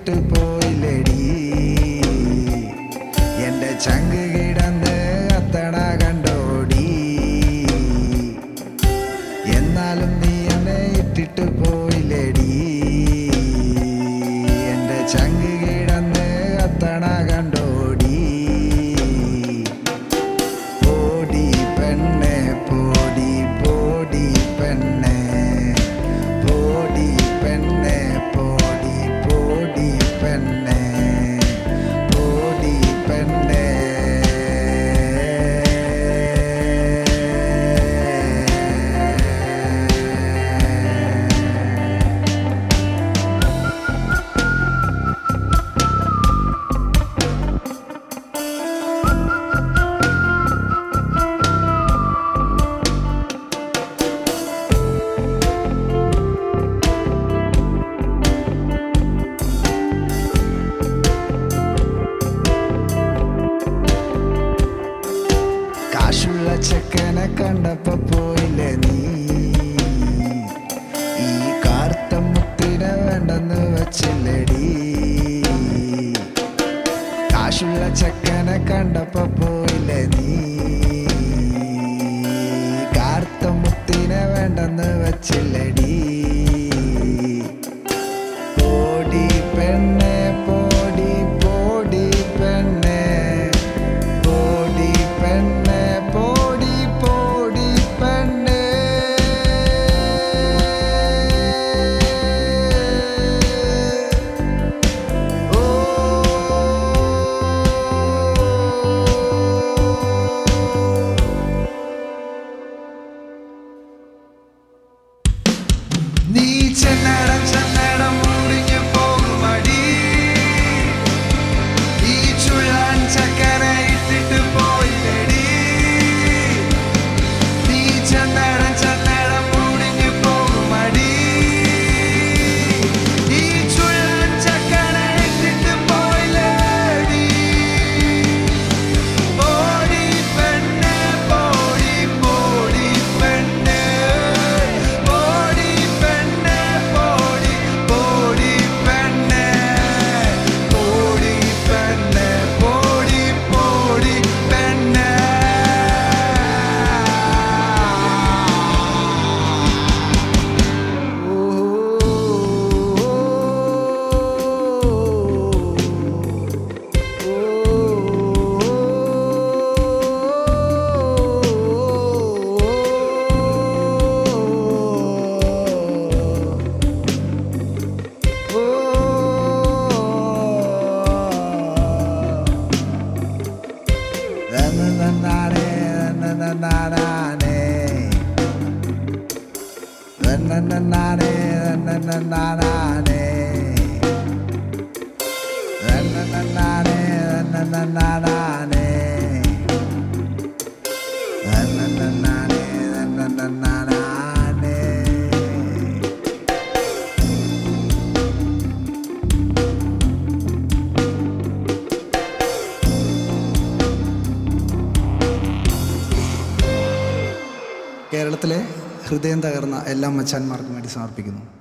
ഇട്ടിട്ട് പോയില്ലടി എന്റെ ചങ്ക് കിടന്ന് അത്തണ കണ്ടോടി എന്നാലും നീ എന്നെ ഇട്ടിട്ട് പോയില്ലടി എന്റെ ചങ്ക് കിടന്ന് അത്തണ കണ്ടോടി പോടി പെണ്ണെ പോടി പോടി പെണ്ണെ പോടി പെണ്ണെ പോടി പോടി പെണ്ണെ പോടി പെണ്ണെ കാശുള്ള ചെക്കനെ കണ്ടപ്പോ പോയില്ലേ നീ ഈ കാർത്ത മുത്തിനെ വേണ്ടെന്ന് വച്ചില്ലടി കാശുള്ള ചെക്കനെ കണ്ടപ്പോ പോയില്ലേ നീ കാർത്ത മുത്തിനെ വേണ്ടെന്ന് വച്ചില്ലടി പോടി പെണ്ണെ പോടി പോടി പെണ്ണെ പോടി പെണ്ണെ പോടി പോടി പെണ്ണെ ഓ നീ ചെന്നടം ചെന്നടം മുടിഞ്ഞു പോകുമടി ഈ ചുള്ളാൻ ചക്കര ഇട്ടിട്ട് പോയില്ലടി നീ ചെന്നടം ചെന്നടം മുടിഞ്ഞു പോകുമടി ഈ ചുള്ളാൻ ചക്കര ഇട്ടിട്ട് പോയില്ലടി പോടി പെണ്ണെ പോടി പോടി പെണ്ണെ പോടി പെണ്ണെ പോടി പോടി പെണ്ണെ പോടി പെണ്ണെ പോടി പോടി പെണ്ണെ കേരളത്തിലെ ഹൃദയം തകർന്ന എല്ലാ മച്ചാന്മാർക്കും വേണ്ടി സമർപ്പിക്കുന്നു